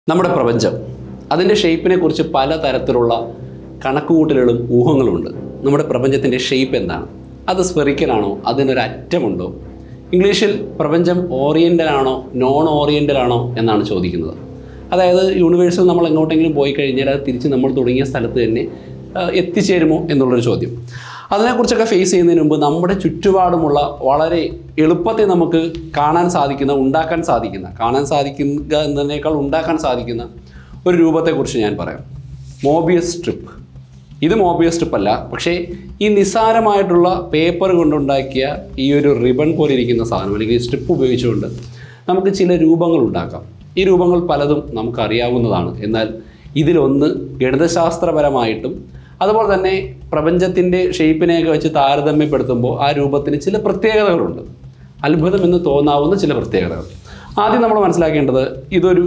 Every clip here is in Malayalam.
നമ്മുടെ പ്രപഞ്ചം അതിൻ്റെ ഷേപ്പിനെ കുറിച്ച് പല തരത്തിലുള്ള കണക്കുകൂട്ടലുകളും ഊഹങ്ങളുമുണ്ട് നമ്മുടെ പ്രപഞ്ചത്തിൻ്റെ ഷേപ്പ് എന്താണ് അത് സ്പെറിക്കലാണോ അതിനൊരു അറ്റമുണ്ടോ ഇംഗ്ലീഷിൽ പ്രപഞ്ചം ഓറിയൻ്റൽ ആണോ നോൺ ഓറിയൻ്റൽ ആണോ എന്നാണ് ചോദിക്കുന്നത് അതായത് യൂണിവേഴ്സിൽ നമ്മൾ എങ്ങോട്ടെങ്കിലും പോയി കഴിഞ്ഞാൽ അത് തിരിച്ച് നമ്മൾ തുടങ്ങിയ സ്ഥലത്ത് തന്നെ ആ, എത്തിച്ചേരുമോ എന്നുള്ളൊരു ചോദ്യം അതിനെക്കുറിച്ചൊക്കെ ഫേസ് ചെയ്യുന്നതിന് മുമ്പ് നമ്മുടെ ചുറ്റുപാടുമുള്ള വളരെ എളുപ്പത്തിൽ നമുക്ക് കാണാൻ സാധിക്കുന്ന ഉണ്ടാക്കാൻ സാധിക്കുന്ന കാണാൻ സാധിക്കുക എന്നതിനേക്കാൾ ഉണ്ടാക്കാൻ സാധിക്കുന്ന ഒരു രൂപത്തെക്കുറിച്ച് ഞാൻ പറയാം മോബിയസ് സ്ട്രിപ്പ് ഇത് മോബിയസ് സ്ട്രിപ്പ് അല്ല പക്ഷേ ഈ നിസ്സാരമായിട്ടുള്ള പേപ്പർ കൊണ്ടുണ്ടാക്കിയ ഈ ഒരു റിബൺ പോലെ ഇരിക്കുന്ന സാധനം അല്ലെങ്കിൽ ഈ സ്ട്രിപ്പ് ഉപയോഗിച്ചുകൊണ്ട് നമുക്ക് ചില രൂപങ്ങൾ ഉണ്ടാക്കാം ഈ രൂപങ്ങൾ പലതും നമുക്കറിയാവുന്നതാണ് എന്നാൽ ഇതിലൊന്ന് ഗണിതശാസ്ത്രപരമായിട്ടും അതുപോലെ തന്നെ പ്രപഞ്ചത്തിൻ്റെ ഷേപ്പിനെയൊക്കെ വെച്ച് താരതമ്യപ്പെടുത്തുമ്പോൾ ആ രൂപത്തിന് ചില പ്രത്യേകതകളുണ്ട് അത്ഭുതം എന്ന് തോന്നാവുന്ന ചില പ്രത്യേകതകൾ ആദ്യം നമ്മൾ മനസ്സിലാക്കേണ്ടത് ഇതൊരു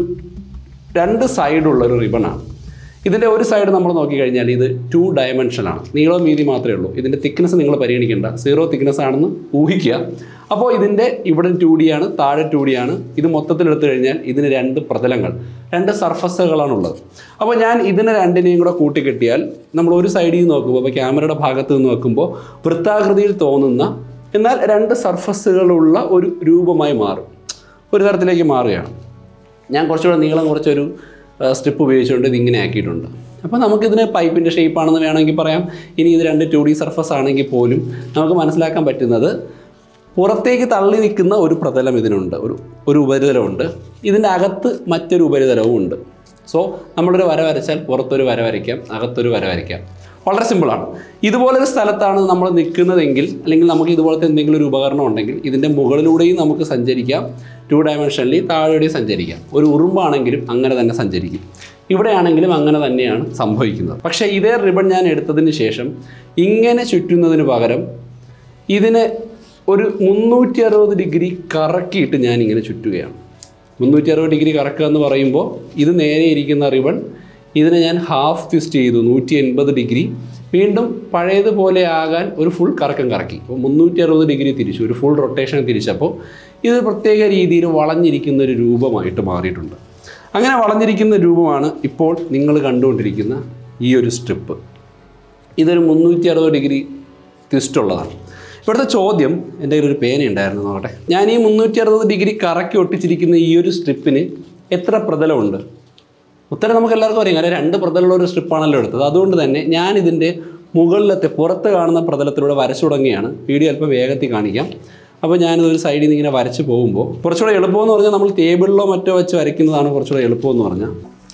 രണ്ട് സൈഡുള്ള ഒരു റിബണാണ് ഇതിൻ്റെ ഒരു സൈഡ് നമ്മൾ നോക്കിക്കഴിഞ്ഞാൽ ഇത് ടു ഡയമെൻഷനാണ് നീളവും വീതി മാത്രമേ ഉള്ളൂ ഇതിൻ്റെ തിക്നെസ് നിങ്ങൾ പരിഗണിക്കേണ്ട സീറോ തിക്നെസ് ആണെന്ന് ഊഹിക്കുക അപ്പോൾ ഇതിൻ്റെ ഇവിടെ ടു ഡി ആണ് താഴെ ടു ഡി ആണ് ഇത് മൊത്തത്തിൽ എടുത്തു കഴിഞ്ഞാൽ ഇതിന് രണ്ട് പ്രതലങ്ങൾ രണ്ട് സർഫസുകളാണുള്ളത് അപ്പോൾ ഞാൻ ഇതിനെ രണ്ടിനെയും കൂടെ കൂട്ടിക്കെട്ടിയാൽ നമ്മൾ ഒരു സൈഡിൽ നിന്ന് നോക്കുമ്പോൾ ഇപ്പോൾ ക്യാമറയുടെ ഭാഗത്ത് നിന്ന് നോക്കുമ്പോൾ വൃത്താകൃതിയിൽ തോന്നുന്ന എന്നാൽ രണ്ട് സർഫസുകളുള്ള ഒരു രൂപമായി മാറും ഒരു തരത്തിലേക്ക് മാറുകയാണ് ഞാൻ കുറച്ചുകൂടെ നീളം കുറച്ചൊരു സ്ട്രിപ്പ് ഉപയോഗിച്ചുകൊണ്ട് ഇതിങ്ങനെ ആക്കിയിട്ടുണ്ട് അപ്പോൾ നമുക്കിതിന് പൈപ്പിൻ്റെ ഷേപ്പാണെന്ന് വേണമെങ്കിൽ പറയാം ഇനി ഇത് രണ്ട് ടു ഡി സർഫസ് ആണെങ്കിൽ പോലും നമുക്ക് മനസ്സിലാക്കാൻ പറ്റുന്നത് പുറത്തേക്ക് തള്ളി നിൽക്കുന്ന ഒരു പ്രതലം ഇതിനുണ്ട് ഒരു ഒരു ഉപരിതലമുണ്ട് ഇതിൻ്റെ അകത്ത് മറ്റൊരു ഉപരിതലവും ഉണ്ട് സോ നമ്മളൊരു വര വരച്ചാൽ പുറത്തൊരു വര വരയ്ക്കാം അകത്തൊരു വര വരയ്ക്കാം വളരെ സിമ്പിളാണ് ഇതുപോലൊരു സ്ഥലത്താണ് നമ്മൾ നിൽക്കുന്നതെങ്കിൽ അല്ലെങ്കിൽ നമുക്ക് ഇതുപോലത്തെ എന്തെങ്കിലും ഒരു ഉപകരണം ഉണ്ടെങ്കിൽ ഇതിൻ്റെ മുകളിലൂടെയും നമുക്ക് സഞ്ചരിക്കാം ടു ഡയമെൻഷനിൽ താഴെയും സഞ്ചരിക്കാം ഒരു ഉറുമ്പാണെങ്കിലും അങ്ങനെ തന്നെ സഞ്ചരിക്കും ഇവിടെയാണെങ്കിലും അങ്ങനെ തന്നെയാണ് സംഭവിക്കുന്നത് പക്ഷേ ഇതേ റിബൺ ഞാൻ എടുത്തതിന് ശേഷം ഇങ്ങനെ ചുറ്റുന്നതിന് പകരം ഇതിനെ ഒരു മുന്നൂറ്റി അറുപത് ഡിഗ്രി കറക്കിയിട്ട് ഞാൻ ഇങ്ങനെ ചുറ്റുകയാണ് മുന്നൂറ്റി അറുപത് ഡിഗ്രി കറക്കുക എന്ന് പറയുമ്പോൾ ഇത് നേരെ ഇരിക്കുന്ന റിബൺ ഇതിനെ ഞാൻ ഹാഫ് ട്വിസ്റ്റ് ചെയ്തു നൂറ്റി എൺപത് ഡിഗ്രി വീണ്ടും പഴയതുപോലെ ആകാൻ ഒരു ഫുൾ കറക്കം കറക്കി അപ്പോൾ മുന്നൂറ്റി അറുപത് ഡിഗ്രി തിരിച്ചു ഒരു ഫുൾ റൊട്ടേഷൻ തിരിച്ചപ്പോൾ ഇത് പ്രത്യേക രീതിയിൽ വളഞ്ഞിരിക്കുന്ന ഒരു രൂപമായിട്ട് മാറിയിട്ടുണ്ട് അങ്ങനെ വളഞ്ഞിരിക്കുന്ന രൂപമാണ് ഇപ്പോൾ നിങ്ങൾ കണ്ടുകൊണ്ടിരിക്കുന്ന ഈ ഒരു സ്ട്രിപ്പ് ഇതൊരു മുന്നൂറ്റി അറുപത് ഡിഗ്രി ട്വിസ്റ്റ് ഉള്ളതാണ് ഇവിടുത്തെ ചോദ്യം എൻ്റെ കയ്യിൽ ഒരു പേന ഉണ്ടായിരുന്നു നോക്കട്ടെ ഞാൻ ഈ മുന്നൂറ്റി അറുപത് ഡിഗ്രി കറക്കി ഒട്ടിച്ചിരിക്കുന്ന ഈ ഒരു സ്ട്രിപ്പിന് എത്ര പ്രതലമുണ്ട് ഉത്തരം നമുക്ക് എല്ലാവർക്കും അറിയാം കാരണം രണ്ട് പ്രതലമുള്ള ഒരു സ്ട്രിപ്പാണല്ലോ എടുത്തത് അതുകൊണ്ട് തന്നെ ഞാൻ ഇതിൻ്റെ മുകളിലത്തെ പുറത്ത് കാണുന്ന പ്രതലത്തിലൂടെ വരച്ചു തുടങ്ങിയാണ് വീഡിയോ അല്പം വേഗത്തിൽ കാണിക്കാം അപ്പോൾ ഞാനിത് ഒരു സൈഡിൽ നിന്ന് ഇങ്ങനെ വരച്ച് പോകുമ്പോൾ കുറച്ചുകൂടെ എളുപ്പമെന്ന് പറഞ്ഞാൽ നമ്മൾ ടേബിളിലോ മറ്റോ വെച്ച് വരയ്ക്കുന്നതാണ് കുറച്ചുകൂടെ എളുപ്പമെന്ന് പറഞ്ഞാൽ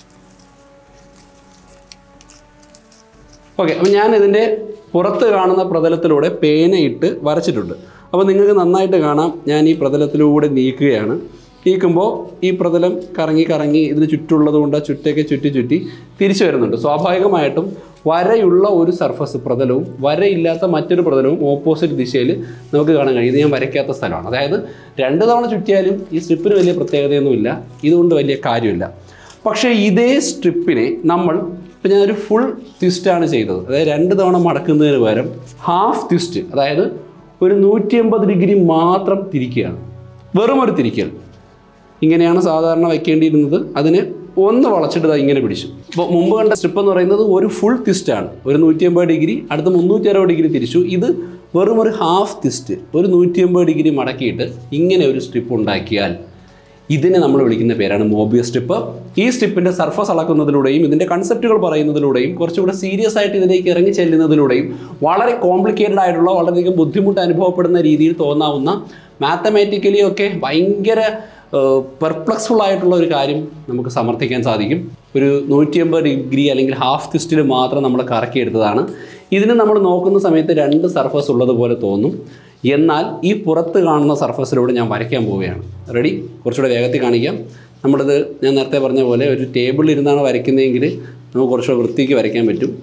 ഓക്കെ അപ്പോൾ ഞാൻ ഇതിൻ്റെ പുറത്ത് കാണുന്ന പ്രതലത്തിലൂടെ പേനയിട്ട് വരച്ചിട്ടുണ്ട് അപ്പോൾ നിങ്ങൾക്ക് നന്നായിട്ട് കാണാം ഞാൻ ഈ പ്രതലത്തിലൂടെ നീക്കുകയാണ് നീക്കുമ്പോൾ ഈ പ്രതലം കറങ്ങി കറങ്ങി ഇതിന് ചുറ്റുള്ളത് കൊണ്ട് ആ ചുറ്റൊക്കെ ചുറ്റി ചുറ്റി തിരിച്ചു വരുന്നുണ്ട് സ്വാഭാവികമായിട്ടും വരയുള്ള ഒരു സർഫസ് പ്രതലവും വരയില്ലാത്ത മറ്റൊരു പ്രതലവും ഓപ്പോസിറ്റ് ദിശയിൽ നമുക്ക് കാണാൻ കഴിയും ഇത് ഞാൻ വരയ്ക്കാത്ത സ്ഥലമാണ് അതായത് രണ്ട് തവണ ചുറ്റിയാലും ഈ സ്ട്രിപ്പിന് വലിയ പ്രത്യേകതയൊന്നുമില്ല ഇതുകൊണ്ട് വലിയ കാര്യമില്ല പക്ഷേ ഇതേ സ്ട്രിപ്പിനെ നമ്മൾ ഇപ്പം ഞാനൊരു ഫുൾ ട്വിസ്റ്റാണ് ചെയ്തത് അതായത് രണ്ട് തവണ മടക്കുന്നതിന് പകരം ഹാഫ് ട്വിസ്റ്റ് അതായത് ഒരു നൂറ്റി എൺപത് ഡിഗ്രി മാത്രം തിരിക്കുകയാണ് വെറും ഒരു തിരിക്കൽ ഇങ്ങനെയാണ് സാധാരണ വയ്ക്കേണ്ടിയിരുന്നത് അതിന് ഒന്ന് വളച്ചിട്ട് ദാ ഇങ്ങനെ പിടിച്ചു അപ്പോൾ മുമ്പ് കണ്ട സ്ട്രിപ്പ് എന്ന് പറയുന്നത് ഒരു ഫുൾ ട്വിസ്റ്റാണ് ഒരു നൂറ്റി അമ്പത് ഡിഗ്രി അടുത്ത മുന്നൂറ്റി അറുപത് ഡിഗ്രി തിരിച്ചു ഇത് വെറും ഒരു ഹാഫ് ട്വിസ്റ്റ് ഒരു നൂറ്റി അമ്പത് ഡിഗ്രി മടക്കിയിട്ട് ഇങ്ങനെ ഒരു സ്ട്രിപ്പ് ഉണ്ടാക്കിയാൽ ഇതിനെ നമ്മൾ വിളിക്കുന്ന പേരാണ് മോബിയസ് സ്ട്രിപ്പ് ഈ സ്ട്രിപ്പിൻ്റെ സർഫസ് അളക്കുന്നതിലൂടെയും ഇതിൻ്റെ കൺസെപ്റ്റുകൾ പറയുന്നതിലൂടെയും കുറച്ചുകൂടെ സീരിയസ് ആയിട്ട് ഇതിലേക്ക് ഇറങ്ങി ചെല്ലുന്നതിലൂടെയും വളരെ കോംപ്ലിക്കേറ്റഡ് ആയിട്ടുള്ള വളരെയധികം ബുദ്ധിമുട്ട് അനുഭവപ്പെടുന്ന രീതിയിൽ തോന്നാവുന്ന മാത്തമാറ്റിക്കലി ഒക്കെ ഭയങ്കര പെർപ്ലക്സ്ഫുൾ ആയിട്ടുള്ള ഒരു കാര്യം നമുക്ക് സമർത്ഥിക്കാൻ സാധിക്കും ഒരു നൂറ്റി അമ്പത് ഡിഗ്രി അല്ലെങ്കിൽ ഹാഫ് ട്വിസ്റ്റിൽ മാത്രം നമ്മൾ കറക്കിയെടുത്തതാണ് ഇതിന് നമ്മൾ നോക്കുന്ന സമയത്ത് രണ്ട് സർഫസ് ഉള്ളതുപോലെ തോന്നും എന്നാൽ ഈ പുറത്ത് കാണുന്ന സർഫസിലൂടെ ഞാൻ വരയ്ക്കാൻ പോവുകയാണ് റെഡി കുറച്ചുകൂടെ വേഗത്തിൽ കാണിക്കാം നമ്മളിത് ഞാൻ നേരത്തെ പറഞ്ഞ പോലെ ഒരു ടേബിളിൽ ഇരുന്നാണ് വരയ്ക്കുന്നതെങ്കിൽ നമുക്ക് കുറച്ചുകൂടെ വൃത്തിക്ക് വരയ്ക്കാൻ പറ്റും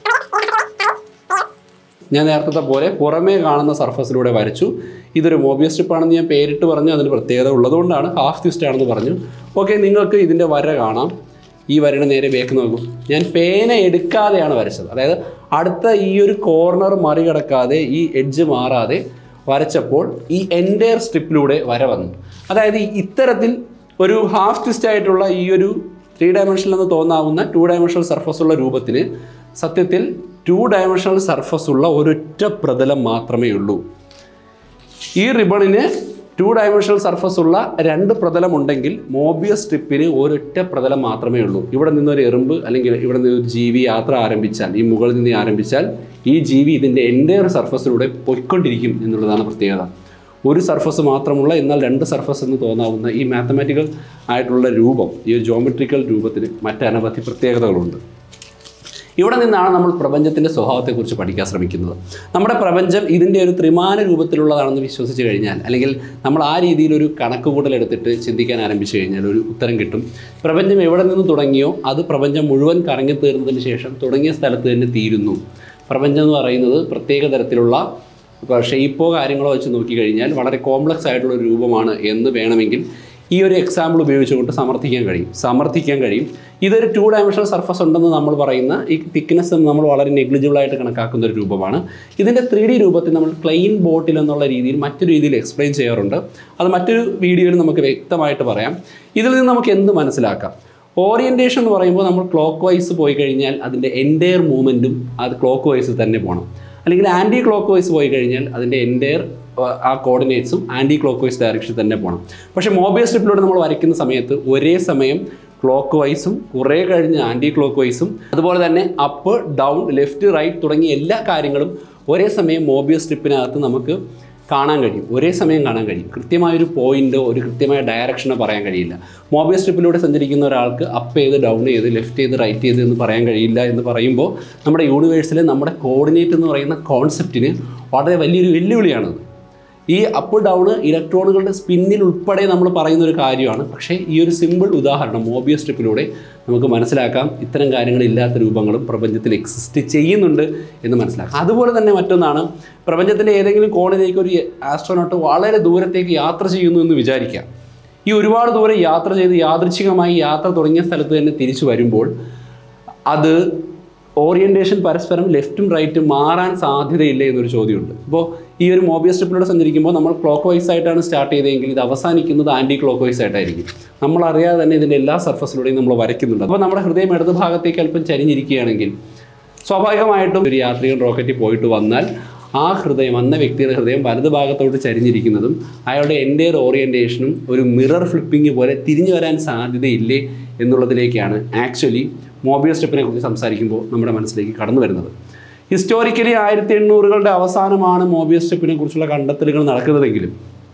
ഞാൻ നേരത്തെ പോലെ പുറമേ കാണുന്ന സർഫസിലൂടെ വരച്ചു ഇതൊരു മോബിയസ് സ്ട്രിപ്പ് ആണെന്ന് ഞാൻ പേരിട്ട് പറഞ്ഞു അതിന് പ്രത്യേകത ഉള്ളതുകൊണ്ടാണ് ഹാഫ് ട്വിസ്റ്റ് ആണെന്ന് പറഞ്ഞു ഓക്കെ നിങ്ങൾക്ക് ഇതിൻ്റെ വര കാണാം ഈ വരയുടെ നേരെ ബേക്ക് നോക്കും ഞാൻ പേന എടുക്കാതെയാണ് വരച്ചത് അതായത് അടുത്ത ഈ ഒരു കോർണർ മറികടക്കാതെ ഈ എഡ്ജ് മാറാതെ വരച്ചപ്പോൾ ഈ എൻറ്റയർ സ്ട്രിപ്പിലൂടെ വര വന്നു അതായത് ഈ ഇത്തരത്തിൽ ഒരു ഹാഫ് ട്വിസ്റ്റ് ആയിട്ടുള്ള ഈ ഒരു ത്രീ ഡയമെൻഷനിൽ എന്ന് തോന്നാവുന്ന ടു ഡയമെൻഷണൽ സർഫസ് ഉള്ള രൂപത്തിന് സത്യത്തിൽ ടു ഡയമെൻഷണൽ സർഫസ് ഉള്ള ഒരൊറ്റ പ്രതലം മാത്രമേ ഉള്ളൂ ഈ റിബണിന് ടു ഡയമെൻഷണൽ സർഫസ് ഉള്ള രണ്ട് പ്രതലം ഉണ്ടെങ്കിൽ മോബിയസ് സ്ട്രിപ്പിന് ഒരൊറ്റ പ്രതലം മാത്രമേ ഉള്ളൂ ഇവിടെ നിന്നൊരു എറുമ്പ് അല്ലെങ്കിൽ ഇവിടെ നിന്ന് ഒരു ജീവി യാത്ര ആരംഭിച്ചാൽ ഈ മുകളിൽ നിന്ന് ആരംഭിച്ചാൽ ഈ ജീവി ഇതിൻ്റെ എൻ്റയർ സർഫസിലൂടെ പൊയ്ക്കൊണ്ടിരിക്കും എന്നുള്ളതാണ് പ്രത്യേകത ഒരു സർഫസ് മാത്രമുള്ള എന്നാൽ രണ്ട് സർഫസ് എന്ന് തോന്നാവുന്ന ഈ മാത്തമാറ്റിക്കൽ ആയിട്ടുള്ള രൂപം ഈ ഒരു ജോമെട്രിക്കൽ രൂപത്തിന് മറ്റനവധി പ്രത്യേകതകളുണ്ട് ഇവിടെ നിന്നാണ് നമ്മൾ പ്രപഞ്ചത്തിൻ്റെ സ്വഭാവത്തെക്കുറിച്ച് പഠിക്കാൻ ശ്രമിക്കുന്നത് നമ്മുടെ പ്രപഞ്ചം ഇതിൻ്റെ ഒരു ത്രിമാന രൂപത്തിലുള്ളതാണെന്ന് വിശ്വസിച്ച് കഴിഞ്ഞാൽ അല്ലെങ്കിൽ നമ്മൾ ആ രീതിയിൽ ഒരു കണക്കുകൂട്ടൽ എടുത്തിട്ട് ചിന്തിക്കാൻ ആരംഭിച്ചു കഴിഞ്ഞാൽ ഒരു ഉത്തരം കിട്ടും പ്രപഞ്ചം എവിടെ നിന്ന് തുടങ്ങിയോ അത് പ്രപഞ്ചം മുഴുവൻ കറങ്ങി തീർന്നതിന് ശേഷം തുടങ്ങിയ സ്ഥലത്ത് തന്നെ തീരുന്നു പ്രപഞ്ചം എന്ന് പറയുന്നത് പ്രത്യേക തരത്തിലുള്ള ഇപ്പോൾ ഷെയ്പ്പോ കാര്യങ്ങളോ വെച്ച് നോക്കിക്കഴിഞ്ഞാൽ വളരെ കോംപ്ലക്സ് ആയിട്ടുള്ള ഒരു രൂപമാണ് എന്ന് വേണമെങ്കിൽ ഈ ഒരു എക്സാമ്പിൾ ഉപയോഗിച്ചുകൊണ്ട് സമർത്ഥിക്കാൻ കഴിയും സമർത്ഥിക്കാൻ കഴിയും ഇതൊരു ടു ഡയമെൻഷണൽ സർഫസ് ഉണ്ടെന്ന് നമ്മൾ പറയുന്ന ഈ തിക്നെസ് നമ്മൾ വളരെ negligible ആയിട്ട് കണക്കാക്കുന്ന ഒരു രൂപമാണ് ഇതിൻ്റെ ത്രീ ഡി രൂപത്തിൽ നമ്മൾ ക്ലെയിൻ ബോട്ടിൽ എന്നുള്ള രീതിയിൽ മറ്റൊരു രീതിയിൽ എക്സ്പ്ലെയിൻ ചെയ്യാറുണ്ട് അത് മറ്റൊരു വീഡിയോയിൽ നമുക്ക് വ്യക്തമായിട്ട് പറയാം ഇതിൽ നിന്ന് നമുക്ക് എന്ത് മനസ്സിലാക്കാം ഓറിയൻറ്റേഷൻ എന്ന് പറയുമ്പോൾ നമ്മൾ ക്ലോക്ക് വൈസ് പോയി കഴിഞ്ഞാൽ അതിൻ്റെ എൻറ്റയർ മൂവ്മെൻറ്റും അത് ക്ലോക്ക് വൈസ് തന്നെ പോകണം അല്ലെങ്കിൽ ആൻറ്റി ക്ലോക്ക് വൈസ് പോയി കഴിഞ്ഞാൽ അതിൻ്റെ എൻറ്റയർ ആ കോർഡിനേറ്റ്സും ആൻറ്റി ക്ലോക്ക് വൈസ് ഡയറക്ഷൻ തന്നെ പോകണം പക്ഷേ മൊബൈൽ സ്ട്രിപ്പിലൂടെ നമ്മൾ വരയ്ക്കുന്ന സമയത്ത് ഒരേ സമയം ക്ലോക്ക് വൈസും കുറേ കഴിഞ്ഞ് ആൻറ്റി ക്ലോക്ക് വൈസും അതുപോലെ തന്നെ അപ്പ് ഡൗൺ ലെഫ്റ്റ് റൈറ്റ് തുടങ്ങിയ എല്ലാ കാര്യങ്ങളും ഒരേ സമയം മോബിയസ് സ്ട്രിപ്പിനകത്ത് നമുക്ക് കാണാൻ കഴിയും ഒരേ സമയം കാണാൻ കഴിയും കൃത്യമായൊരു പോയിന്റോ ഒരു കൃത്യമായ ഡയറക്ഷനോ പറയാൻ കഴിയില്ല മൊബൈൽ സ്ട്രിപ്പിലൂടെ സഞ്ചരിക്കുന്ന ഒരാൾക്ക് അപ്പ് ചെയ്ത് ഡൗൺ ചെയ്ത് ലെഫ്റ്റ് ചെയ്ത് റൈറ്റ് ചെയ്ത് എന്ന് പറയാൻ കഴിയില്ല എന്ന് പറയുമ്പോൾ നമ്മുടെ യൂണിവേഴ്സിലെ നമ്മുടെ കോർഡിനേറ്റ് എന്ന് പറയുന്ന കോൺസെപ്റ്റിന് വളരെ വലിയൊരു വെല്ലുവിളിയാണത് ഈ അപ്പ് ഡൗൺ ഇലക്ട്രോണുകളുടെ സ്പിന്നിൽ ഉൾപ്പെടെ നമ്മൾ പറയുന്ന ഒരു കാര്യമാണ് പക്ഷേ ഈ ഒരു സിമ്പിൾ ഉദാഹരണം മോബിയസ് സ്ട്രിപ്പിലൂടെ നമുക്ക് മനസ്സിലാക്കാം ഇത്തരം കാര്യങ്ങളില്ലാത്ത രൂപങ്ങളും പ്രപഞ്ചത്തിൽ എക്സിസ്റ്റ് ചെയ്യുന്നുണ്ട് എന്ന് മനസ്സിലാക്കാം അതുപോലെ തന്നെ മറ്റൊന്നാണ് പ്രപഞ്ചത്തിൻ്റെ ഏതെങ്കിലും കോണിലേക്ക് ഒരു ആസ്ട്രോനോട്ട് വളരെ ദൂരത്തേക്ക് യാത്ര ചെയ്യുന്നു എന്ന് വിചാരിക്കാം ഈ ഒരുപാട് ദൂരം യാത്ര ചെയ്ത് യാദൃച്ഛികമായി യാത്ര തുടങ്ങിയ സ്ഥലത്ത് തന്നെ തിരിച്ചു വരുമ്പോൾ അത് ഓറിയൻറ്റേഷൻ പരസ്പരം ലെഫ്റ്റും റൈറ്റും മാറാൻ സാധ്യതയില്ല എന്നൊരു ചോദ്യമുണ്ട് ഇപ്പോൾ ഈ ഒരു മോബിയസ് സ്ട്രിപ്പിലൂടെ സഞ്ചരിക്കുമ്പോൾ നമ്മൾ ക്ലോക്ക് വൈസ് ആയിട്ടാണ് സ്റ്റാർട്ട് ചെയ്തതെങ്കിൽ ഇത് അവസാനിക്കുന്നത് ആൻറ്റി ക്ലോക്ക് വൈസ് ആയിട്ടായിരിക്കും നമ്മൾ അറിയാതെ തന്നെ ഇതിൻ്റെ എല്ലാ സർഫസിലൂടെയും നമ്മൾ വരയ്ക്കുന്നുണ്ട് അപ്പോൾ നമ്മുടെ ഹൃദയം ഇടത് ഭാഗത്തേക്ക് അല്പം ചരിഞ്ഞിരിക്കുകയാണെങ്കിൽ സ്വാഭാവികമായിട്ടും ഒരു യാത്രികൻ റോക്കറ്റിൽ പോയിട്ട് വന്നാൽ ആ ഹൃദയം അന്ന വ്യക്തിയുടെ ഹൃദയം വലത് ഭാഗത്തോട്ട് ചരിഞ്ഞിരിക്കുന്നതും അയാളുടെ എൻ്റെയർ ഓറിയൻറ്റേഷനും ഒരു മിറർ ഫ്ലിപ്പിംഗ് പോലെ തിരിഞ്ഞു വരാൻ സാധ്യതയില്ലേ എന്നുള്ളതിലേക്കാണ് ആക്ച്വലി മോബിയൽ സ്റ്റെപ്പിനെ കുറിച്ച് സംസാരിക്കുമ്പോൾ നമ്മുടെ മനസ്സിലേക്ക് കടന്നു വരുന്നത് ഹിസ്റ്റോറിക്കലി ആയിരത്തി എണ്ണൂറുകളുടെ അവസാനമാണ് മോബിയൽ സ്റ്റെപ്പിനെ കുറിച്ചുള്ള കണ്ടെത്തലുകൾ നടക്കുന്നതെങ്കിലും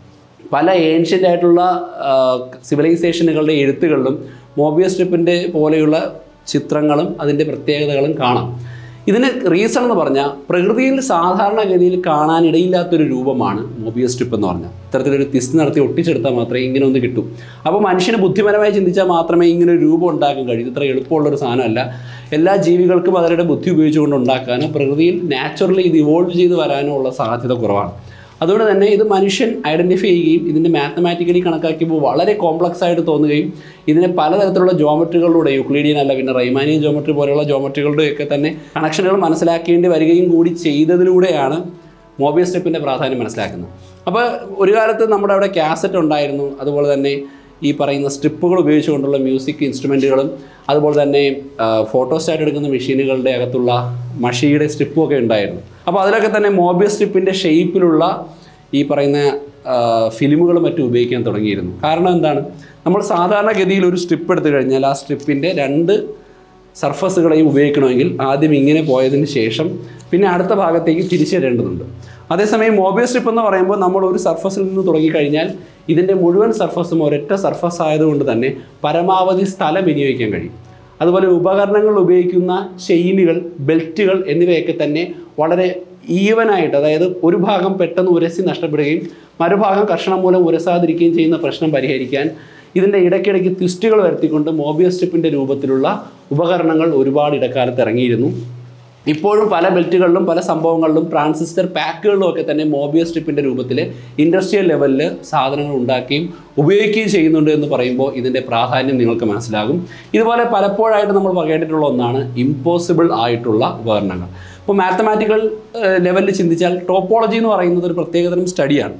പല ഏൻഷ്യൻ്റ് ആയിട്ടുള്ള സിവിലൈസേഷനുകളുടെ എഴുത്തുകളിലും മോബിയസ് സ്ട്രിപ്പിൻ്റെ പോലെയുള്ള ചിത്രങ്ങളും അതിൻ്റെ പ്രത്യേകതകളും കാണാം ഇതിന് റീസൺ എന്ന് പറഞ്ഞാൽ പ്രകൃതിയിൽ സാധാരണഗതിയിൽ കാണാനിടയില്ലാത്തൊരു രൂപമാണ് മോബിയസ് സ്ട്രിപ്പ് എന്ന് പറഞ്ഞാൽ ഇത്തരത്തിലൊരു തിസ് നടത്തി ഒട്ടിച്ചെടുത്താൽ മാത്രമേ ഇങ്ങനെ ഒന്ന് കിട്ടൂ അപ്പോൾ മനുഷ്യന് ബുദ്ധിപരമായി ചിന്തിച്ചാൽ മാത്രമേ ഇങ്ങനെ ഒരു രൂപം ഉണ്ടാക്കാൻ കഴിയൂ ഇത് ഇത്ര എളുപ്പമുള്ളൊരു സാധനമല്ല എല്ലാ ജീവികൾക്കും അവരുടെ ബുദ്ധി ഉപയോഗിച്ചുകൊണ്ട് ഉണ്ടാക്കാനോ പ്രകൃതിയിൽ നാച്ചുറലി ഇത് ഇവോൾവ് ചെയ്ത് വരാനോ ഉള്ള സാധ്യത കുറവാണ് അതുകൊണ്ട് തന്നെ ഇത് മനുഷ്യൻ ഐഡൻറ്റിഫൈ ചെയ്യുകയും ഇതിൻ്റെ മാത്തമാറ്റിക്കലി കണക്കാക്കിയപ്പോൾ വളരെ കോംപ്ലക്സ് ആയിട്ട് തോന്നുകയും ഇതിനെ പലതരത്തിലുള്ള ജോമെട്രികളിലൂടെ യുക്ലീഡിയൻ അല്ല പിന്നെ റൈമാനിയൻ ജോമെട്രി പോലെയുള്ള ജോമെട്രികളുടെയൊക്കെ തന്നെ കണക്ഷനുകൾ മനസ്സിലാക്കേണ്ടി വരികയും കൂടി ചെയ്തതിലൂടെയാണ് മോബിയൽ സ്റ്റെപ്പിൻ്റെ പ്രാധാന്യം മനസ്സിലാക്കുന്നത് അപ്പോൾ ഒരു കാലത്ത് നമ്മുടെ അവിടെ കാസറ്റ് ഉണ്ടായിരുന്നു അതുപോലെ തന്നെ ഈ പറയുന്ന സ്ട്രിപ്പുകൾ ഉപയോഗിച്ചുകൊണ്ടുള്ള മ്യൂസിക് ഇൻസ്ട്രുമെൻറ്റുകളും അതുപോലെ തന്നെ ഫോട്ടോസ്റ്റാറ്റ് എടുക്കുന്ന മെഷീനുകളുടെ അകത്തുള്ള മഷിയുടെ സ്ട്രിപ്പും ഒക്കെ ഉണ്ടായിരുന്നു അപ്പോൾ അതിലൊക്കെ തന്നെ മോബിയൽ സ്ട്രിപ്പിൻ്റെ ഷേപ്പിലുള്ള ഈ പറയുന്ന ഫിലിമുകളും മറ്റും ഉപയോഗിക്കാൻ തുടങ്ങിയിരുന്നു കാരണം എന്താണ് നമ്മൾ സാധാരണഗതിയിൽ ഒരു സ്ട്രിപ്പ് എടുത്തു കഴിഞ്ഞാൽ ആ സ്ട്രിപ്പിൻ്റെ രണ്ട് സർഫസുകളെയും ഉപയോഗിക്കണമെങ്കിൽ ആദ്യം ഇങ്ങനെ പോയതിന് ശേഷം പിന്നെ അടുത്ത ഭാഗത്തേക്ക് തിരിച്ചുവരേണ്ടതുണ്ട് അതേസമയം മൊബൈൽ സ്ട്രിപ്പ് എന്ന് പറയുമ്പോൾ നമ്മൾ ഒരു സർഫസിൽ നിന്ന് തുടങ്ങിക്കഴിഞ്ഞാൽ ഇതിൻ്റെ മുഴുവൻ സർഫസും ഒരൊറ്റ സർഫസ് ആയതുകൊണ്ട് തന്നെ പരമാവധി സ്ഥലം വിനിയോഗിക്കാൻ കഴിയും അതുപോലെ ഉപകരണങ്ങൾ ഉപയോഗിക്കുന്ന ചെയിനുകൾ ബെൽറ്റുകൾ എന്നിവയൊക്കെ തന്നെ വളരെ ഈവനായിട്ട് അതായത് ഒരു ഭാഗം പെട്ടെന്ന് ഉരസി നഷ്ടപ്പെടുകയും മറുഭാഗം കർഷണം മൂലം ഉരസാതിരിക്കുകയും ചെയ്യുന്ന പ്രശ്നം പരിഹരിക്കാൻ ഇതിൻ്റെ ഇടയ്ക്കിടയ്ക്ക് ട്വിസ്റ്റുകൾ വരുത്തിക്കൊണ്ട് മോബിയൽ സ്ട്രിപ്പിൻ്റെ രൂപത്തിലുള്ള ഉപകരണങ്ങൾ ഒരുപാട് ഇടക്കാലത്ത് ഇറങ്ങിയിരുന്നു ഇപ്പോഴും പല ബെൽറ്റുകളിലും പല സംഭവങ്ങളിലും ട്രാൻസിസ്റ്റർ പാക്കുകളിലും ഒക്കെ തന്നെ മോബിയൽ സ്ട്രിപ്പിൻ്റെ രൂപത്തിൽ ഇൻഡസ്ട്രിയൽ ലെവലിൽ സാധനങ്ങൾ ഉണ്ടാക്കുകയും ഉപയോഗിക്കുകയും ചെയ്യുന്നുണ്ട് എന്ന് പറയുമ്പോൾ ഇതിൻ്റെ പ്രാധാന്യം നിങ്ങൾക്ക് മനസ്സിലാകും ഇതുപോലെ പലപ്പോഴായിട്ട് നമ്മൾ കേട്ടിട്ടുള്ള ഒന്നാണ് ഇമ്പോസിബിൾ ആയിട്ടുള്ള ഉപകരണങ്ങൾ ഇപ്പോൾ മാത്തമാറ്റിക്കൽ ലെവലിൽ ചിന്തിച്ചാൽ ടോപ്പോളജി എന്ന് പറയുന്നത് ഒരു പ്രത്യേകതരം സ്റ്റഡിയാണ്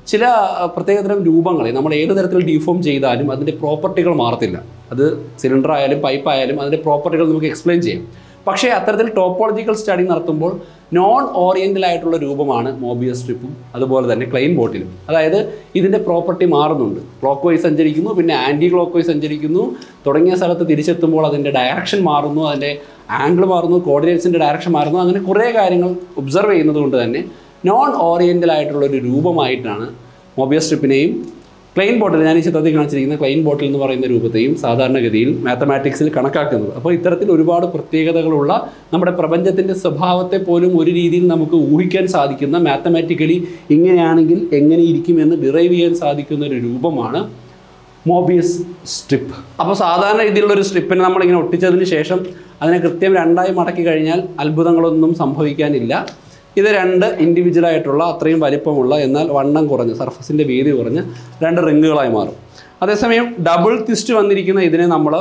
ചില ആ, പ്രത്യേകതരം രൂപങ്ങളെ നമ്മൾ ഏത് തരത്തിൽ ഡീഫോം ചെയ്താലും അതിൻ്റെ പ്രോപ്പർട്ടികൾ മാറത്തില്ല അത് സിലിണ്ടർ ആയാലും പൈപ്പ് ആയാലും അതിൻ്റെ പ്രോപ്പർട്ടികൾ നമുക്ക് എക്സ്പ്ലെയിൻ ചെയ്യാം പക്ഷേ അത്തരത്തിൽ ടോപ്പോളജിക്കൽ സ്റ്റഡി നടത്തുമ്പോൾ നോൺ ഓറിയൻ്റൽ ആയിട്ടുള്ള രൂപമാണ് മോബിയസ് സ്ട്രിപ്പും അതുപോലെ തന്നെ ക്ലെയിൻ ബോട്ടിലും അതായത് ഇതിൻ്റെ പ്രോപ്പർട്ടി മാറുന്നുണ്ട് ക്ലോക്ക് വൈസ് സഞ്ചരിക്കുന്നു പിന്നെ ആൻറ്റി ക്ലോക്ക് വൈസ് സഞ്ചരിക്കുന്നു തുടങ്ങിയ സ്ഥലത്ത് തിരിച്ചെത്തുമ്പോൾ അതിൻ്റെ ഡയറക്ഷൻ മാറുന്നു അതിൻ്റെ ആംഗിൾ മാറുന്നു കോർഡിനേറ്റ്സിൻ്റെ ഡയറക്ഷൻ മാറുന്നു അങ്ങനെ കുറേ കാര്യങ്ങൾ ഒബ്സർവ് ചെയ്യുന്നത് കൊണ്ട് തന്നെ നോൺ ഓറിയൻ്റൽ ആയിട്ടുള്ള ഒരു രൂപമായിട്ടാണ് മൊബിയസ് സ്ട്രിപ്പിനെയും ക്ലെയിൻ ബോട്ടിൽ ഞാൻ ഈ ചിത്രത്തിൽ കാണിച്ചിരിക്കുന്ന ക്ലെയിൻ ബോട്ടിൽ എന്ന് പറയുന്ന രൂപത്തെയും സാധാരണഗതിയിൽ മാത്തമാറ്റിക്സിൽ കണക്കാക്കുന്നത് അപ്പോൾ ഇത്തരത്തിൽ ഒരുപാട് പ്രത്യേകതകളുള്ള നമ്മുടെ പ്രപഞ്ചത്തിൻ്റെ സ്വഭാവത്തെ പോലും ഒരു രീതിയിൽ നമുക്ക് ഊഹിക്കാൻ സാധിക്കുന്ന മാത്തമാറ്റിക്കലി ഇങ്ങനെയാണെങ്കിൽ എങ്ങനെ ഇരിക്കുമെന്ന് ഡിറൈവ് ചെയ്യാൻ സാധിക്കുന്ന ഒരു രൂപമാണ് മോബിയസ് സ്ട്രിപ്പ് അപ്പോൾ സാധാരണ രീതിയിലുള്ള ഒരു സ്ട്രിപ്പിനെ നമ്മളിങ്ങനെ ഒട്ടിച്ചതിന് ശേഷം അതിനെ കൃത്യം രണ്ടായി മടക്കി കഴിഞ്ഞാൽ അത്ഭുതങ്ങളൊന്നും സംഭവിക്കാനില്ല ഇത് രണ്ട് ഇൻഡിവിജ്വൽ ആയിട്ടുള്ള അത്രയും വലിപ്പമുള്ള എന്നാൽ വണ്ണം കുറഞ്ഞ് സർഫസിൻ്റെ വീതി കുറഞ്ഞ് രണ്ട് റിങ്ങുകളായി മാറും അതേസമയം ഡബിൾ ട്വിസ്റ്റ് വന്നിരിക്കുന്ന ഇതിനെ നമ്മൾ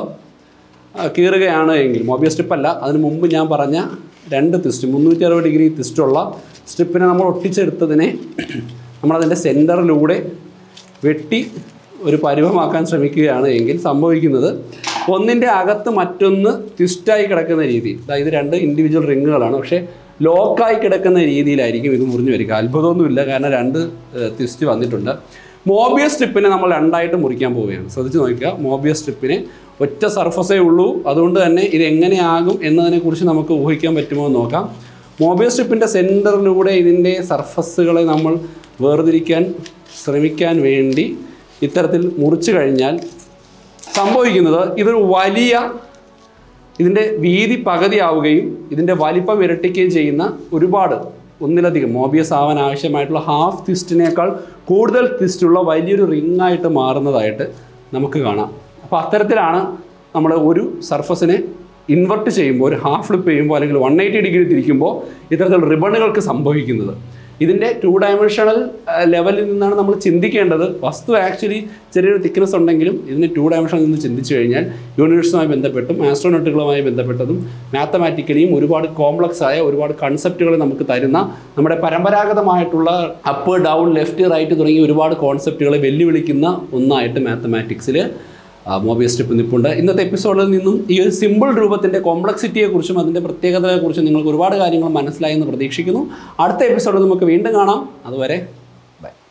ആ, കീറുകയാണ് എങ്കിൽ മോബിയ സ്ട്രിപ്പ് അല്ല അതിന് മുമ്പ് ഞാൻ പറഞ്ഞ രണ്ട് ട്വിസ്റ്റ് മുന്നൂറ്റി അറുപത് ഡിഗ്രി ട്വിസ്റ്റുള്ള സ്ട്രിപ്പിനെ നമ്മൾ ഒട്ടിച്ചെടുത്തതിനെ നമ്മളതിൻ്റെ സെൻറ്ററിലൂടെ വെട്ടി ഒരു പരുവമാക്കാൻ ശ്രമിക്കുകയാണ് എങ്കിൽ സംഭവിക്കുന്നത് ഒന്നിൻ്റെ അകത്ത് മറ്റൊന്ന് ട്വിസ്റ്റായി കിടക്കുന്ന രീതി അതായത് രണ്ട് ഇൻഡിവിജ്വൽ റിങ്ങുകളാണ് പക്ഷേ ലോക്കായി കിടക്കുന്ന രീതിയിലായിരിക്കും ഇത് മുറിഞ്ഞു വരിക അത്ഭുതമൊന്നുമില്ല കാരണം രണ്ട് ട്വിസ്റ്റ് വന്നിട്ടുണ്ട് മോബിയസ് സ്ട്രിപ്പിനെ നമ്മൾ രണ്ടായിട്ട് മുറിക്കാൻ പോവുകയാണ് ശ്രദ്ധിച്ച് നോക്കുക മോബിയസ് സ്ട്രിപ്പിനെ ഒറ്റ സർഫസേ ഉള്ളൂ അതുകൊണ്ട് തന്നെ ഇത് എങ്ങനെയാകും എന്നതിനെക്കുറിച്ച് നമുക്ക് ഊഹിക്കാൻ പറ്റുമോ എന്ന് നോക്കാം മോബിയസ് സ്ട്രിപ്പിൻ്റെ സെൻറ്ററിലൂടെ ഇതിൻ്റെ സർഫസുകളെ നമ്മൾ വേർതിരിക്കാൻ ശ്രമിക്കാൻ വേണ്ടി ഇത്തരത്തിൽ മുറിച്ചു കഴിഞ്ഞാൽ സംഭവിക്കുന്നത് ഇതൊരു വലിയ ഇതിൻ്റെ വീതി പകുതിയാവുകയും ഇതിൻ്റെ വലിപ്പം ഇരട്ടിക്കുകയും ചെയ്യുന്ന ഒരുപാട് ഒന്നിലധികം മോബിയസ് ആവാൻ ആവശ്യമായിട്ടുള്ള ഹാഫ് ട്വിസ്റ്റിനേക്കാൾ കൂടുതൽ ട്വിസ്റ്റുള്ള വലിയൊരു റിംഗ് ആയിട്ട് മാറുന്നതായിട്ട് നമുക്ക് കാണാം അപ്പോൾ അത്തരത്തിലാണ് നമ്മൾ ഒരു സർഫസിനെ ഇൻവെർട്ട് ചെയ്യുമ്പോൾ ഒരു ഹാഫ് ഫ്ലിപ്പ് ചെയ്യുമ്പോൾ അല്ലെങ്കിൽ വൺ എയ്റ്റി ഡിഗ്രി തിരിക്കുമ്പോൾ ഇത്തരത്തിൽ റിബണുകൾക്ക് സംഭവിക്കുന്നത് ഇതിൻ്റെ ടു ഡയമെൻഷണൽ ലെവലിൽ നിന്നാണ് നമ്മൾ ചിന്തിക്കേണ്ടത് വസ്തു ആക്ച്വലി ചെറിയൊരു തിക്നെസ് ഉണ്ടെങ്കിലും ഇതിന് ടു ഡയമെൻഷനിൽ നിന്ന് ചിന്തിച്ചു കഴിഞ്ഞാൽ യൂണിവേഴ്സുമായി ബന്ധപ്പെട്ടും ആസ്ട്രോനോട്ടുകളുമായി ബന്ധപ്പെട്ടതും മാത്തമാറ്റിക്കലിയും ഒരുപാട് കോംപ്ലക്സ് ആയ ഒരുപാട് കൺസെപ്റ്റുകൾ നമുക്ക് തരുന്ന നമ്മുടെ പരമ്പരാഗതമായിട്ടുള്ള അപ്പ് ഡൗൺ ലെഫ്റ്റ് റൈറ്റ് തുടങ്ങിയ ഒരുപാട് കോൺസെപ്റ്റുകളെ വെല്ലുവിളിക്കുന്ന ഒന്നായിട്ട് മാത്തമാറ്റിക്സിൽ മോബിയസ് സ്ട്രിപ്പ് നിൽപ്പുണ്ട് ഇന്നത്തെ എപ്പിസോഡിൽ നിന്നും ഈ ഒരു സിമ്പിൾ രൂപത്തിൻ്റെ കോംപ്ലക്സിറ്റിയെക്കുറിച്ചും അതിൻ്റെ പ്രത്യേകതകളെക്കുറിച്ചും നിങ്ങൾക്ക് ഒരുപാട് കാര്യങ്ങൾ മനസ്സിലായി എന്ന് പ്രതീക്ഷിക്കുന്നു അടുത്ത എപ്പിസോഡിൽ നമുക്ക് വീണ്ടും കാണാം അതുവരെ